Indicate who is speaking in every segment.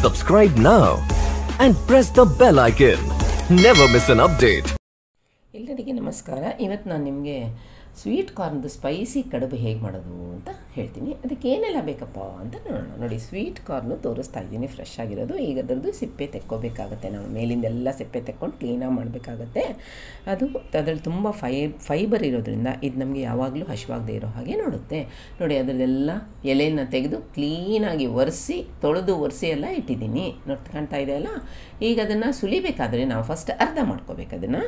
Speaker 1: Subscribe now and press the bell icon. Never miss an update.
Speaker 2: ಎಲ್ಲರಿಗೆ ನಮಸ್ಕಾರ ಇವತ್ತು ನಾನು ನಿಮಗೆ ಸ್ವೀಟ್ ಕಾರ್ನ್ದು ಸ್ಪೈಸಿ ಕಡುಬು ಹೇಗೆ ಮಾಡೋದು ಅಂತ ಹೇಳ್ತೀನಿ ಅದಕ್ಕೆ ಏನೆಲ್ಲ ಬೇಕಪ್ಪ ಅಂತ ನೋಡೋಣ ನೋಡಿ ಸ್ವೀಟ್ ಕಾರ್ನು ತೋರಿಸ್ತಾ ಇದ್ದೀನಿ ಫ್ರೆಶ್ ಆಗಿರೋದು ಈಗ ಅದರದ್ದು ಸಿಪ್ಪೆ ತೆಕ್ಕೋಬೇಕಾಗತ್ತೆ ನಾವು ಮೇಲಿಂದೆಲ್ಲ ಸಿಪ್ಪೆ ತೆಕ್ಕೊಂಡು ಕ್ಲೀನಾಗಿ ಮಾಡಬೇಕಾಗತ್ತೆ ಅದು ಅದರಲ್ಲಿ ತುಂಬ ಫೈ ಫೈಬರ್ ಇರೋದ್ರಿಂದ ಇದು ನಮಗೆ ಯಾವಾಗಲೂ ಹಶ್ವಾಗದೇ ಇರೋ ಹಾಗೆ ನೋಡುತ್ತೆ ನೋಡಿ ಅದರದೆಲ್ಲ ಎಲೆನ ತೆಗೆದು ಕ್ಲೀನಾಗಿ ಒರೆಸಿ ತೊಳೆದು ಒರೆಸಿ ಎಲ್ಲ ಇಟ್ಟಿದ್ದೀನಿ ನೋಡಿ ಕಾಣ್ತಾ ಇದೆ ಅಲ್ಲ ಈಗ ಅದನ್ನು ಸುಲಿಬೇಕಾದ್ರೆ ನಾವು ಫಸ್ಟ್ ಅರ್ಧ ಮಾಡ್ಕೋಬೇಕು ಅದನ್ನು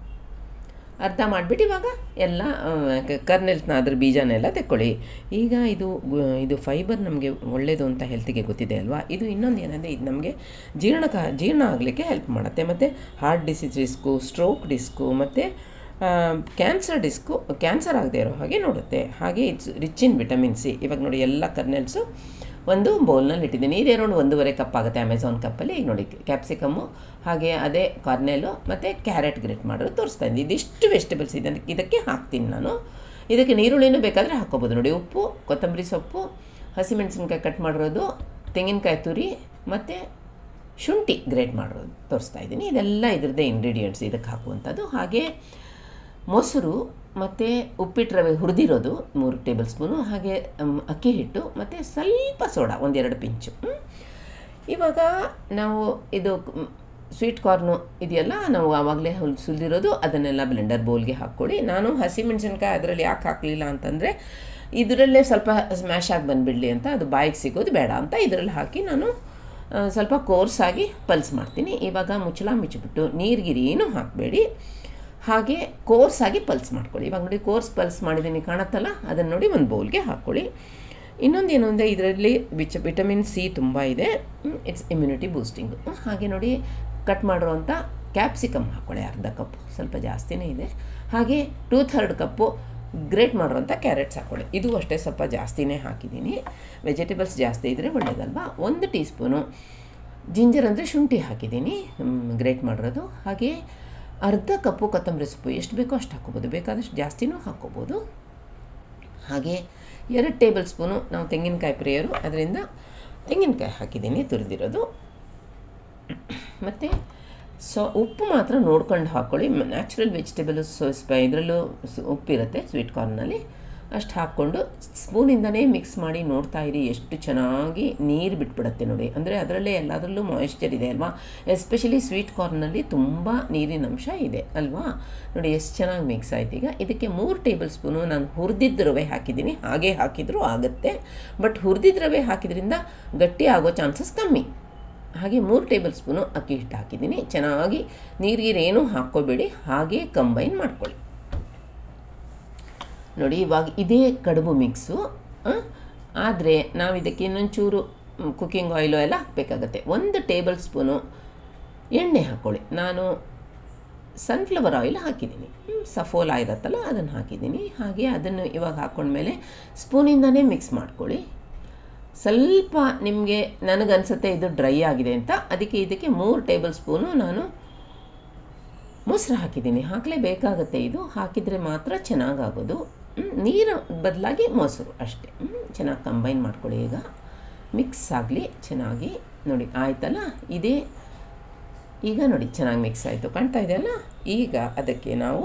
Speaker 2: ಅರ್ಧ ಮಾಡಿಬಿಟ್ಟು ಇವಾಗ ಎಲ್ಲ ಕರ್ನೆಲ್ಸ್ನ ಅದ್ರ ಬೀಜನೆಲ್ಲ ತೆಕ್ಕೊಳ್ಳಿ ಈಗ ಇದು ಗು- ಇದು ಫೈಬರ್ ನಮಗೆ ಒಳ್ಳೆಯದು ಅಂತ ಹೆಲ್ತಿಗೆ ಗೊತ್ತಿದೆ ಅಲ್ವಾ ಇದು ಇನ್ನೊಂದು ಏನಂದರೆ ಇದು ನಮಗೆ ಜೀರ್ಣಕ ಜೀರ್ಣ ಆಗಲಿಕ್ಕೆ ಹೆಲ್ಪ್ ಮಾಡುತ್ತೆ ಮತ್ತು heart disease risk stroke risk ಮತ್ತು ಕ್ಯಾನ್ಸರ್ ಡಿಸ್ಕು ಕ್ಯಾನ್ಸರ್ ಆಗದೆ ಇರೋ ಹಾಗೆ ನೋಡುತ್ತೆ ಹಾಗೆ it's rich in vitamin C ಇವಾಗ ನೋಡಿ ಎಲ್ಲ ಕರ್ನೆಲ್ಸು ಒಂದು ಬೌಲ್ನಲ್ಲಿ ಇಟ್ಟಿದ್ದೀನಿ ಇದೇ ಅರೌಂಡ್ ಒಂದೂವರೆ ಕಪ್ ಆಗುತ್ತೆ ಅಮೆಝಾನ್ ಕಪ್ಪಲ್ಲಿ ಈಗ ನೋಡಿ ಕ್ಯಾಪ್ಸಿಕಮ್ಮು ಹಾಗೆ ಅದೇ ಕಾರ್ನೆಲು ಮತ್ತು ಕ್ಯಾರೆಟ್ ಗ್ರೇಟ್ ಮಾಡೋದು ತೋರಿಸ್ತಾ ಇದ್ದೀನಿ ಇದಿಷ್ಟು ವೆಜಿಟೇಬಲ್ಸ್ ಇದೆ ಇದಕ್ಕೆ ಹಾಕ್ತೀನಿ ನಾನು ಇದಕ್ಕೆ ನೀರುಳ್ಳಿನೂ ಬೇಕಾದರೆ ಹಾಕ್ಕೋಬೋದು ನೋಡಿ ಉಪ್ಪು ಕೊತ್ತಂಬರಿ ಸೊಪ್ಪು ಹಸಿಮೆಣಸಿನ್ಕಾಯಿ ಕಟ್ ಮಾಡಿರೋದು ತೆಂಗಿನಕಾಯಿ ತುರಿ ಮತ್ತು ಶುಂಠಿ ಗ್ರೇಟ್ ಮಾಡೋದು ತೋರಿಸ್ತಾ ಇದ್ದೀನಿ ಇದೆಲ್ಲ ಇದ್ರದ್ದೇ ಇಂಗ್ರೀಡಿಯೆಂಟ್ಸ್ ಇದಕ್ಕೆ ಹಾಕುವಂಥದ್ದು ಹಾಗೆ ಮೊಸರು ಮತ್ತು ಉಪ್ಪಿಟ್ಟು ರವೆ ಹುರಿದಿರೋದು ಮೂರು ಟೇಬಲ್ ಸ್ಪೂನು ಹಾಗೆ ಮ್, ಅಕ್ಕಿ ಹಿಟ್ಟು ಮತ್ತು ಸ್ವಲ್ಪ ಸೋಡಾ ಒಂದೆರಡು ಪಿಂಚು ಹ್ಮ್. ಇವಾಗ ನಾವು ಇದು ಸ್ವೀಟ್ ಕಾರ್ನು ಇದೆಯಲ್ಲ ನಾವು ಆವಾಗಲೇ ಹುಲ್ ಸುಲಿದಿರೋದು ಅದನ್ನೆಲ್ಲ ಬ್ಲೆಂಡರ್ ಬೌಲ್ಗೆ ಹಾಕ್ಕೊಳ್ಳಿ ನಾನು ಹಸಿಮೆಣಸಿನ್ಕಾಯಿ ಅದರಲ್ಲಿ ಯಾಕೆ ಹಾಕಲಿಲ್ಲ ಅಂತಂದರೆ ಇದರಲ್ಲೇ ಸ್ವಲ್ಪ ಸ್ಮ್ಯಾಶ್ ಆಗಿ ಬಂದುಬಿಡಲಿ ಅಂತ ಅದು ಬಾಯಿಗೆ ಸಿಗೋದು ಬೇಡ ಅಂತ ಇದರಲ್ಲಿ ಹಾಕಿ ನಾನು ಆ, ಸ್ವಲ್ಪ ಕೋರ್ಸಾಗಿ ಪಲ್ಸ್ ಮಾಡ್ತೀನಿ ಇವಾಗ ಮುಚ್ಚಳ ಮುಚ್ಚಿಬಿಟ್ಟು ನೀರ್ಗಿರಿ ಏನೂ ಹಾಕಬೇಡಿ ಹಾಗೆ ಕೋರ್ಸಾಗಿ ಪಲ್ಸ್ ಮಾಡ್ಕೊಳ್ಳಿ ಇವಾಗ ನೋಡಿ ಕೋರ್ಸ್ ಪಲ್ಸ್ ಮಾಡಿದ್ದೀನಿ ಕಾಣತ್ತಲ್ಲ ಅದನ್ನು ನೋಡಿ ಒಂದು ಬೌಲ್ಗೆ ಹಾಕ್ಕೊಳ್ಳಿ ಇನ್ನೊಂದು ಏನು ಅಂದರೆ ಇದರಲ್ಲಿ ವಿಚ ವಿಟಮಿನ್ ಸಿ ತುಂಬ ಇದೆ ಇಟ್ಸ್ ಇಮ್ಯುನಿಟಿ ಬೂಸ್ಟಿಂಗು ಹಾಗೆ ನೋಡಿ ಕಟ್ ಮಾಡಿರೋಂಥ ಕ್ಯಾಪ್ಸಿಕಮ್ ಹಾಕ್ಕೊಳ್ಳಿ ಅರ್ಧ ಕಪ್ಪು ಸ್ವಲ್ಪ ಜಾಸ್ತಿನೇ ಇದೆ ಹಾಗೆ ಟೂ ಥರ್ಡ್ ಕಪ್ಪು ಗ್ರೇಟ್ ಮಾಡಿರೋಂಥ ಕ್ಯಾರೆಟ್ಸ್ ಹಾಕ್ಕೊಳ್ಳಿ ಇದು ಅಷ್ಟೇ ಸ್ವಲ್ಪ ಜಾಸ್ತಿನೇ ಹಾಕಿದ್ದೀನಿ ವೆಜಿಟೇಬಲ್ಸ್ ಜಾಸ್ತಿ ಇದ್ದರೆ ಒಳ್ಳೆಯದಲ್ವಾ ಒಂದು ಟೀ ಸ್ಪೂನು ಜಿಂಜರ್ ಅಂದರೆ ಶುಂಠಿ ಹಾಕಿದ್ದೀನಿ ಗ್ರೇಟ್ ಮಾಡಿರೋದು ಹಾಗೆ ಅರ್ಧ ಕಪ್ಪು ಕೊತ್ತಂಬರಿ ಸೊಪ್ಪು ಎಷ್ಟು ಬೇಕೋ ಅಷ್ಟು ಹಾಕ್ಕೋಬೋದು ಬೇಕಾದಷ್ಟು ಜಾಸ್ತಿನೂ ಹಾಕ್ಕೋಬೋದು ಹಾಗೆ ಎರಡು ಟೇಬಲ್ ಸ್ಪೂನು ನಾವು ತೆಂಗಿನಕಾಯಿ ಪ್ರಿಯರು ಅದರಿಂದ ತೆಂಗಿನಕಾಯಿ ಹಾಕಿದ್ದೀನಿ ತುರಿದಿರೋದು ಮತ್ತು ಸೊ ಉಪ್ಪು ಮಾತ್ರ ನೋಡ್ಕೊಂಡು ಹಾಕ್ಕೊಳ್ಳಿ ನ್ಯಾಚುರಲ್ ವೆಜಿಟೇಬಲ್ ಸ್ಪ ಇದರಲ್ಲೂ ಸ್- ಉಪ್ಪಿರುತ್ತೆ ಸ್ವೀಟ್ ಕಾರ್ನಲ್ಲಿ ಅಷ್ಟು ಹಾಕ್ಕೊಂಡು ಸ್ಪೂನಿಂದನೇ ಮಿಕ್ಸ್ ಮಾಡಿ ನೋಡ್ತಾ ಇರಿ ಎಷ್ಟು ಚೆನ್ನಾಗಿ ನೀರು ಬಿಟ್ಬಿಡುತ್ತೆ ನೋಡಿ ಅಂದರೆ ಅದರಲ್ಲೇ ಎಲ್ಲದರಲ್ಲೂ ಮಾಯಿಶ್ಚರ್ ಇದೆ ಅಲ್ವಾ ಎಸ್ಪೆಷಲಿ ಸ್ವೀಟ್ ಕಾರ್ನಲ್ಲಿ ತುಂಬ ನೀರಿನ ಅಂಶ ಇದೆ ಅಲ್ವಾ ನೋಡಿ ಎಷ್ಟು ಚೆನ್ನಾಗಿ ಮಿಕ್ಸ್ ಆಯ್ತು ಈಗ ಇದಕ್ಕೆ ಮೂರು ಟೇಬಲ್ ಸ್ಪೂನು ನಾನು ಹುರಿದಿದ್ದ ರವೆ ಹಾಕಿದ್ದೀನಿ ಹಾಗೆ ಹಾಕಿದರೂ ಆಗುತ್ತೆ ಬಟ್ ಹುರಿದಿದ್ದ ರವೆ ಹಾಕಿದ್ರಿಂದ ಗಟ್ಟಿ ಆಗೋ ಚಾನ್ಸಸ್ ಕಮ್ಮಿ ಹಾಗೆ ಮೂರು ಟೇಬಲ್ ಸ್ಪೂನು ಅಕ್ಕಿ ಹಿಟ್ಟು ಹಾಕಿದ್ದೀನಿ ಚೆನ್ನಾಗಿ ನೀರಿಗೆ ಏನೂ ಹಾಕ್ಕೋಬೇಡಿ ಹಾಗೆ ಕಂಬೈನ್ ಮಾಡ್ಕೊಳ್ಳಿ ನೋಡಿ ಇವಾಗ ಇದೇ ಕಡುಬು ಮಿಕ್ಸು ಆದರೆ ನಾವು ಇದಕ್ಕೆ ಇನ್ನೊಂಚೂರು ಕುಕ್ಕಿಂಗ್ ಆಯಿಲು ಎಲ್ಲ ಹಾಕಬೇಕಾಗತ್ತೆ ಒಂದು ಟೇಬಲ್ ಸ್ಪೂನು ಎಣ್ಣೆ ಹಾಕ್ಕೊಳ್ಳಿ ನಾನು ಸನ್ಫ್ಲವರ್ ಆಯಿಲ್ ಹಾಕಿದ್ದೀನಿ ಹ್ಮ್, ಸಫೋಲಾ ಇರುತ್ತಲ್ಲ ಅದನ್ನು ಹಾಕಿದ್ದೀನಿ ಹಾಗೆ ಅದನ್ನು ಇವಾಗ ಹಾಕ್ಕೊಂಡ್ಮೇಲೆ ಸ್ಪೂನಿಂದನೇ ಮಿಕ್ಸ್ ಮಾಡ್ಕೊಳ್ಳಿ ಸ್ವಲ್ಪ ನಿಮಗೆ ನನಗನ್ಸುತ್ತೆ ಇದು ಡ್ರೈ ಆಗಿದೆ ಅಂತ ಅದಕ್ಕೆ ಇದಕ್ಕೆ ಮೂರು ಟೇಬಲ್ ಸ್ಪೂನು ನಾನು ಮೊಸರು ಹಾಕಿದ್ದೀನಿ ಹಾಕಲೇಬೇಕಾಗತ್ತೆ ಇದು ಹಾಕಿದರೆ ಮಾತ್ರ ಚೆನ್ನಾಗಾಗೋದು ಹ್ಮ್, ನೀರು ಬದಲಾಗಿ ಮೊಸರು ಅಷ್ಟೇ ಹ್ಮ್, ಚೆನ್ನಾಗಿ ಕಂಬೈನ್ ಮಾಡ್ಕೊಳ್ಳಿ ಈಗ ಮಿಕ್ಸ್ ಆಗಲಿ ಚೆನ್ನಾಗಿ ನೋಡಿ ಆಯ್ತಲ್ಲ ಇದೇ ಈಗ ನೋಡಿ ಚೆನ್ನಾಗಿ ಮಿಕ್ಸ್ ಆಯಿತು ಕಾಣ್ತಾ ಇದೆಯಲ್ಲ ಈಗ ಅದಕ್ಕೆ ನಾವು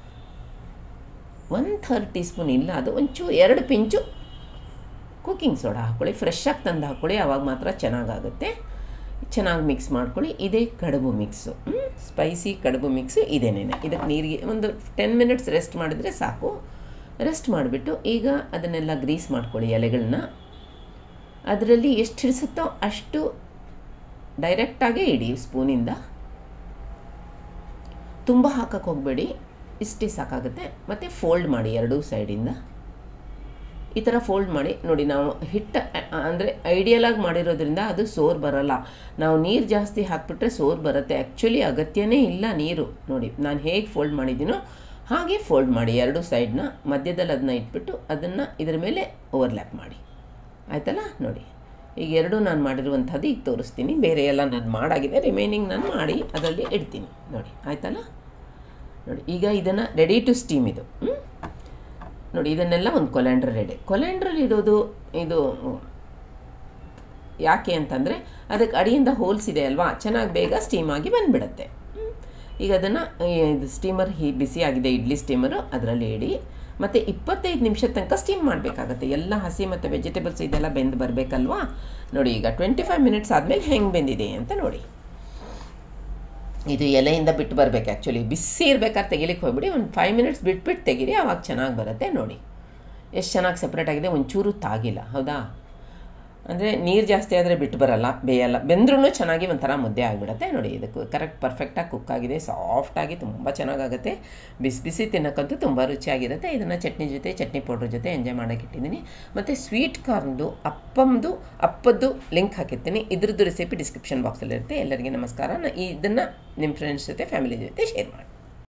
Speaker 2: ಒನ್ ಥರ್ಡ್ ಟೀ ಸ್ಪೂನ್ ಇಲ್ಲ ಅದು ಒಂಚೂರು ಎರಡು ಪಿಂಚು ಕುಕ್ಕಿಂಗ್ ಸೋಡಾ ಹಾಕ್ಕೊಳ್ಳಿ ಫ್ರೆಶ್ ಆಗಿ ತಂದು ಹಾಕ್ಕೊಳ್ಳಿ ಆವಾಗ ಮಾತ್ರ ಚೆನ್ನಾಗಾಗುತ್ತೆ ಚೆನ್ನಾಗಿ ಮಿಕ್ಸ್ ಮಾಡ್ಕೊಳ್ಳಿ ಇದೇ ಕಡುಬು ಮಿಕ್ಸು ಸ್ಪೈಸಿ ಕಡುಬು ಮಿಕ್ಸು ಇದೇನೇನೆ ಇದಕ್ಕೆ ನೀರಿಗೆ ಒಂದು ಟೆನ್ ಮಿನಿಟ್ಸ್ ರೆಸ್ಟ್ ಮಾಡಿದರೆ ಸಾಕು ರೆಸ್ಟ್ ಮಾಡಿಬಿಟ್ಟು ಈಗ ಅದನ್ನೆಲ್ಲ ಗ್ರೀಸ್ ಮಾಡ್ಕೊಳ್ಳಿ ಎಲೆಗಳನ್ನ ಅದರಲ್ಲಿ ಎಷ್ಟು ಹಿಡಿಸುತ್ತೋ ಅಷ್ಟು ಡೈರೆಕ್ಟಾಗೇ ಇಡಿ ಸ್ಪೂನಿಂದ ತುಂಬ ಹಾಕಕ್ಕೆ ಹೋಗಬೇಡಿ ಇಷ್ಟೇ ಸಾಕಾಗುತ್ತೆ ಮತ್ತು ಫೋಲ್ಡ್ ಮಾಡಿ ಎರಡೂ ಸೈಡಿಂದ ಈ ಥರ ಫೋಲ್ಡ್ ಮಾಡಿ ನೋಡಿ ನಾವು ಹಿಟ್ಟು ಅಂದರೆ ಐಡಿಯಲಾಗಿ ಮಾಡಿರೋದ್ರಿಂದ ಅದು ಸೋರ್ ಬರಲ್ಲ ನಾವು ನೀರು ಜಾಸ್ತಿ ಹಾಕ್ಬಿಟ್ರೆ ಸೋರ್ ಬರುತ್ತೆ ಆ್ಯಕ್ಚುಲಿ ಅಗತ್ಯನೇ ಇಲ್ಲ ನೀರು ನೋಡಿ ನಾನು ಹೇಗೆ ಫೋಲ್ಡ್ ಮಾಡಿದ್ದೀನೋ ಹಾಗೆ ಫೋಲ್ಡ್ ಮಾಡಿ ಎರಡು ಸೈಡ್ನ ಮಧ್ಯದಲ್ಲಿ ಅದನ್ನ ಇಟ್ಬಿಟ್ಟು ಅದನ್ನು ಇದ್ರ ಮೇಲೆ ಓವರ್ಲ್ಯಾಪ್ ಮಾಡಿ ಆಯ್ತಲ್ಲ ನೋಡಿ ಈಗ ಎರಡು ನಾನು ಮಾಡಿರುವಂಥದ್ದು ಈಗ ತೋರಿಸ್ತೀನಿ ಬೇರೆ ಎಲ್ಲ ನಾನು ಮಾಡಾಗಿದೆ ರಿಮೈನಿಂಗ್ ನಾನು ಮಾಡಿ ಅದರಲ್ಲಿ ಇಡ್ತೀನಿ ನೋಡಿ ಆಯ್ತಲ್ಲ ನೋಡಿ ಈಗ ಇದನ್ನು ರೆಡಿ ಟು ಸ್ಟೀಮ್ ಇದು ಹ್ಮ್? ನೋಡಿ ಇದನ್ನೆಲ್ಲ ಒಂದು ಕೊಲ್ಯಾಂಡ್ರ್ ರೆಡಿ ಕೊಲ್ಯಾಂಡ್ರಲ್ಲಿ ಇರೋದು ಇದು ಯಾಕೆ ಅಂತಂದರೆ ಅದಕ್ಕೆ ಅಡಿಯಿಂದ ಹೋಲ್ಸ್ ಇದೆ ಅಲ್ವಾ ಚೆನ್ನಾಗಿ ಬೇಗ ಸ್ಟೀಮ್ ಆಗಿ ಬಂದುಬಿಡುತ್ತೆ ಈಗ ಅದನ್ನು ಇದು ಸ್ಟೀಮರ್ ಹೀ ಬಿಸಿಯಾಗಿದೆ ಇಡ್ಲಿ ಸ್ಟೀಮರು ಅದರಲ್ಲಿ ಇಡಿ ಮತ್ತು ಇಪ್ಪತ್ತೈದು ನಿಮಿಷದ ತನಕ ಸ್ಟೀಮ್ ಮಾಡಬೇಕಾಗತ್ತೆ ಎಲ್ಲ ಹಸಿ ಮತ್ತು ವೆಜಿಟೇಬಲ್ಸ್ ಇದೆಲ್ಲ ಬೆಂದು ಬರಬೇಕಲ್ವಾ ನೋಡಿ ಈಗ ಟ್ವೆಂಟಿ ಫೈವ್ ಮಿನಿಟ್ಸ್ ಆದಮೇಲೆ ಹೆಂಗೆ ಬೆಂದಿದೆ ಅಂತ ನೋಡಿ ಇದು ಎಲೆಯಿಂದ ಬಿಟ್ಟು ಬರಬೇಕು ಆ್ಯಕ್ಚುಲಿ ಬಿಸಿ ಇರ್ಬೇಕಾದ್ರೆ ತೆಗಿಲಿಕ್ಕೆ ಹೋಗ್ಬಿಡಿ ಒಂದು ಫೈವ್ ಮಿನಿಟ್ಸ್ ಬಿಟ್ಬಿಟ್ಟು ತೆಗೀರಿ ಆವಾಗ ಚೆನ್ನಾಗಿ ಬರುತ್ತೆ ನೋಡಿ ಎಷ್ಟು ಚೆನ್ನಾಗಿ ಸಪ್ರೇಟ್ ಆಗಿದೆ ಒಂಚೂರು ತಾಗಿಲ್ಲ ಹೌದಾ ಅಂದರೆ ನೀರು ಜಾಸ್ತಿ ಆದರೆ ಬಿಟ್ಟು ಬರಲ್ಲ ಬೇಯಲ್ಲ ಬೆಂದ್ರೂ ಚೆನ್ನಾಗಿ ಒಂಥರ ಮುದ್ದೆ ಆಗಿಬಿಡುತ್ತೆ ನೋಡಿ ಇದಕ್ಕೆ ಕರೆಕ್ಟ್ ಪರ್ಫೆಕ್ಟಾಗಿ ಕುಕ್ ಆಗಿದೆ ಸಾಫ್ಟಾಗಿ ತುಂಬ ಚೆನ್ನಾಗಾಗುತ್ತೆ ಬಿಸಿ ಬಿಸಿ ತಿನ್ನೋಕ್ಕಂತೂ ತುಂಬ ರುಚಿಯಾಗಿರುತ್ತೆ ಇದನ್ನು ಚಟ್ನಿ ಜೊತೆ ಚಟ್ನಿ ಪೌಡ್ರ್ ಜೊತೆ ಎಂಜಾಯ್ ಮಾಡೋಕ್ಕೆ ಇಟ್ಟಿದ್ದೀನಿ ಮತ್ತು ಸ್ವೀಟ್ ಕಾರ್ನ್ದು ಅಪ್ಪಂದು ಅಪ್ಪದ್ದು ಲಿಂಕ್ ಹಾಕಿರ್ತೀನಿ ಇದ್ರದ್ದು ರೆಸಿಪಿ ಡಿಸ್ಕ್ರಿಪ್ಷನ್ ಬಾಕ್ಸಲ್ಲಿರುತ್ತೆ ಎಲ್ಲರಿಗೆ ನಮಸ್ಕಾರ ನ- ಇದನ್ನು ನಿಮ್ಮ ಫ್ರೆಂಡ್ಸ್ ಜೊತೆ ಫ್ಯಾಮಿಲಿ ಜೊತೆ ಶೇರ್ ಮಾಡಿ